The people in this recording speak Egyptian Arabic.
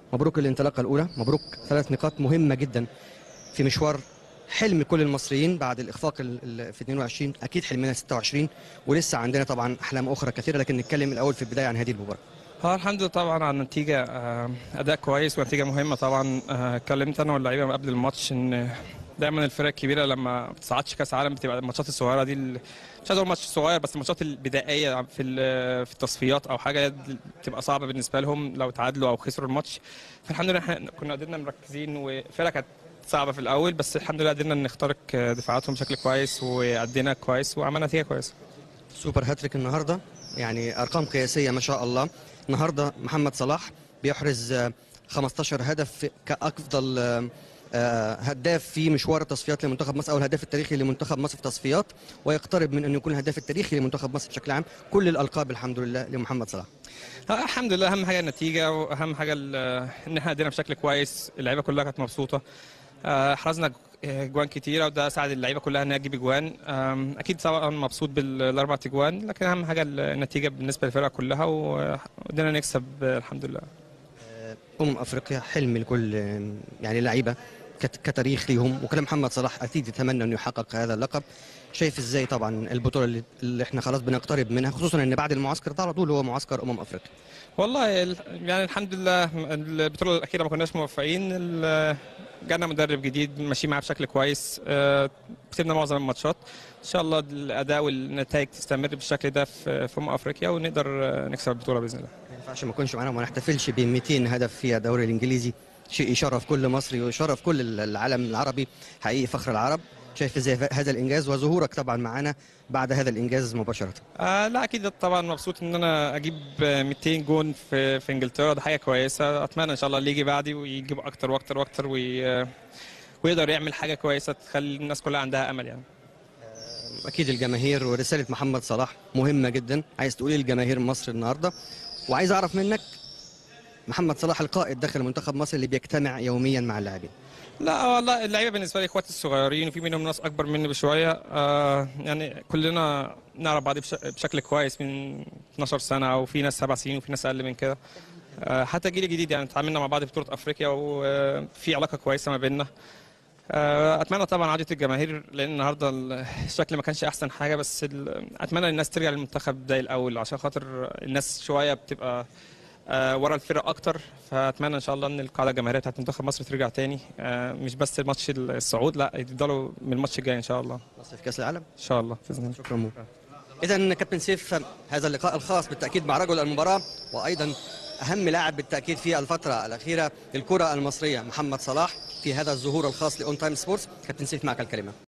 مبروك الانطلاقه الاولى مبروك ثلاث نقاط مهمه جدا في مشوار حلم كل المصريين بعد الاخفاق ال- ال- في 22 اكيد حلمنا 26 ولسه عندنا طبعا احلام اخرى كثيره لكن نتكلم الاول في البدايه عن هذه المباراه اه الحمد لله طبعا على النتيجة آه، أداء كويس ونتيجة مهمة طبعا آه، اتكلمت أنا واللعيبة قبل الماتش إن دايما الفرق الكبيرة لما ما بتصعدش كأس عالم بتبقى الماتشات الصغيرة دي ال- مش عايز أقول ماتش صغير بس الماتشات البدائية في ال- في التصفيات أو حاجة بتبقى صعبة بالنسبة لهم لو تعادلوا أو خسروا الماتش فالحمد لله احنا كنا قدرنا مركزين والفرقة كانت صعبة في الأول بس الحمد لله قدرنا نخترق آه، دفاعاتهم بشكل كويس وأدينا كويس وعملنا نتيجة كويسة سوبر هاتريك النهارده يعني ارقام قياسيه ما شاء الله النهارده محمد صلاح بيحرز آه، 15 هدف كافضل آه، آه، هداف في مشوار التصفيات لمنتخب مصر او الهداف التاريخي لمنتخب مصر في تصفيات ويقترب من انه يكون الهداف التاريخي لمنتخب مصر بشكل عام كل الالقاب الحمد لله لمحمد صلاح آه، الحمد لله اهم حاجه النتيجه واهم حاجه ال- ان احنا ادينا بشكل كويس اللعيبه كلها كانت مبسوطه آه، حرزنا جوان كتيره وده ساعد اللعيبه كلها انها تجيب جوان آم، اكيد طبعا مبسوط بالاربع تجوان لكن اهم حاجه النتيجه بالنسبه للفرقه كلها وقدرنا نكسب آه، الحمد لله امم افريقيا حلم لكل آه، يعني لعيبه كت- كتاريخ ليهم وكلام محمد صلاح اكيد يتمنى انه يحقق هذا اللقب شايف ازاي طبعا البطوله اللي, اللي احنا خلاص بنقترب منها خصوصا ان بعد المعسكر ده على طول هو معسكر امم افريقيا والله ال- يعني الحمد لله البطوله الاخيره ما كناش موفقين ال- جانا مدرب جديد ماشي معاه بشكل كويس آه، كسبنا معظم الماتشات ان شاء الله الاداء والنتائج تستمر بالشكل ده في في امم افريقيا ونقدر آه، نكسب البطوله باذن الله ما ينفعش ما نكونش معانا وما نحتفلش ب 200 هدف في الدوري الانجليزي شيء يشرف كل مصري ويشرف كل العالم العربي حقيقي فخر العرب شايف ازاي هذا الانجاز وظهورك طبعا معانا بعد هذا الانجاز مباشره آه لا اكيد طبعا مبسوط ان انا اجيب آه، 200 جون في في انجلترا ده حاجه كويسه اتمنى ان شاء الله اللي يجي بعدي ويجيب اكتر واكتر واكتر وي آه، ويقدر يعمل حاجه كويسه تخلي الناس كلها عندها امل يعني اكيد الجماهير ورساله محمد صلاح مهمه جدا عايز تقولي لجماهير مصر النهارده وعايز اعرف منك محمد صلاح القائد داخل منتخب مصر اللي بيجتمع يوميا مع اللاعبين لا والله اللعيبه بالنسبه لي اخواتي الصغيرين وفي منهم ناس اكبر مني بشويه آه يعني كلنا نعرف بعض بش- بشكل كويس من 12 سنه وفي ناس سبع سنين وفي ناس اقل من كده آه حتى الجيل الجديد يعني اتعاملنا مع بعض في بطوله افريقيا وفي علاقه كويسه ما بيننا آه، اتمنى طبعا عوده الجماهير لان النهارده الشكل ما كانش احسن حاجه بس ال- اتمنى الناس ترجع للمنتخب ده الاول عشان خاطر الناس شويه بتبقى آه، ورا الفرق اكتر فاتمنى ان شاء الله ان القاعده الجماهيريه بتاعت منتخب مصر ترجع تاني آه، مش بس ماتش الصعود لا يفضلوا من الماتش الجاي ان شاء الله مصر في كاس العالم ان شاء الله باذن الله شكرا مو اذا كابتن سيف هذا اللقاء الخاص بالتاكيد مع رجل المباراه وايضا اهم لاعب بالتاكيد في الفتره الاخيره للكره المصريه محمد صلاح في هذا الظهور الخاص لاون تايم سبورتس كابتن سيف معك الكلمه